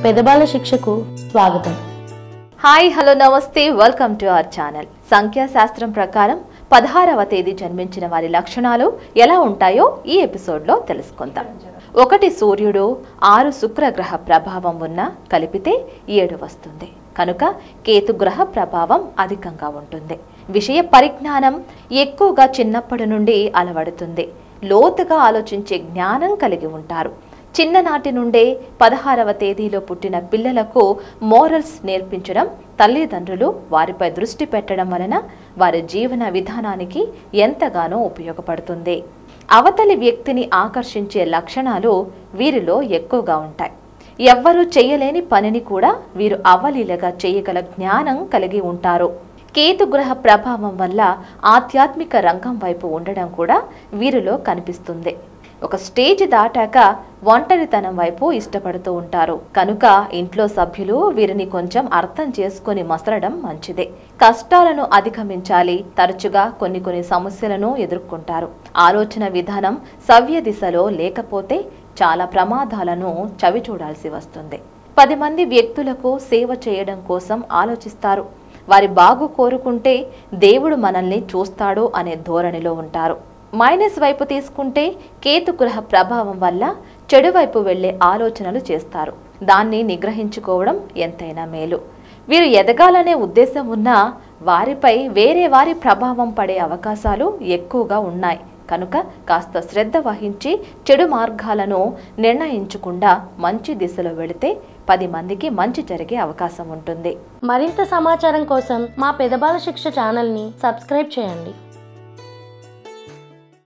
పెదబాల శిక్షకు స్వాగతం hi hello నమస్తే వెల్కమ్ టు అవర్ ఛానల్ సంఖ్యాశాస్త్రం ప్రకారం పదహారవ తేదీ జన్మించిన వారి లక్షణాలు ఎలా ఉంటాయో ఈ ఎపిసోడ్లో తెలుసుకుందాం ఒకటి సూర్యుడు ఆరు శుక్రగ్రహ ప్రభావం ఉన్న కలిపితే ఏడు వస్తుంది కనుక కేతుగ్రహ ప్రభావం అధికంగా ఉంటుంది విషయ పరిజ్ఞానం ఎక్కువగా చిన్నప్పటి నుండి అలవడుతుంది లోతుగా ఆలోచించే జ్ఞానం కలిగి ఉంటారు చిన్ననాటి నుండే పదహారవ తేదీలో పుట్టిన పిల్లలకు మోరల్స్ నేర్పించడం తల్లిదండ్రులు వారిపై దృష్టి పెట్టడం వలన వారి జీవన విధానానికి ఎంతగానో ఉపయోగపడుతుంది అవతలి వ్యక్తిని ఆకర్షించే లక్షణాలు వీరిలో ఎక్కువగా ఉంటాయి ఎవ్వరూ చేయలేని పనిని కూడా వీరు అవలీలగా చేయగల జ్ఞానం కలిగి ఉంటారు కేతుగ్రహ ప్రభావం వల్ల ఆధ్యాత్మిక రంగం వైపు ఉండడం కూడా వీరిలో కనిపిస్తుంది ఒక స్టేజ్ దాటాక ఒంటరితనం వైపు ఇష్టపడుతూ ఉంటారు కనుక ఇంట్లో సభ్యులు వీరిని కొంచెం అర్థం చేసుకొని మసలడం మంచిదే కష్టాలను అధిగమించాలి తరచుగా కొన్ని కొన్ని సమస్యలను ఎదుర్కొంటారు ఆలోచన విధానం సవ్య దిశలో లేకపోతే చాలా ప్రమాదాలను చవి చూడాల్సి వస్తుంది పది మంది వ్యక్తులకు సేవ చేయడం కోసం ఆలోచిస్తారు వారి బాగు కోరుకుంటే దేవుడు మనల్ని చూస్తాడు అనే ధోరణిలో ఉంటారు మైనస్ వైపు తీసుకుంటే కేతుగ్రహ ప్రభావం వల్ల చెడు వైపు వెళ్లే ఆలోచనలు చేస్తారు దాన్ని నిగ్రహించుకోవడం ఎంతైనా మేలు వీరు ఎదగాలనే ఉద్దేశం ఉన్నా వారిపై వేరే వారి ప్రభావం పడే అవకాశాలు ఎక్కువగా ఉన్నాయి కనుక కాస్త శ్రద్ధ వహించి చెడు మార్గాలను నిర్ణయించకుండా మంచి దిశలో వెళితే పది మందికి మంచి జరిగే అవకాశం ఉంటుంది మరింత సమాచారం కోసం మా పెదబాల శిక్ష ఛానల్ని సబ్స్క్రైబ్ చేయండి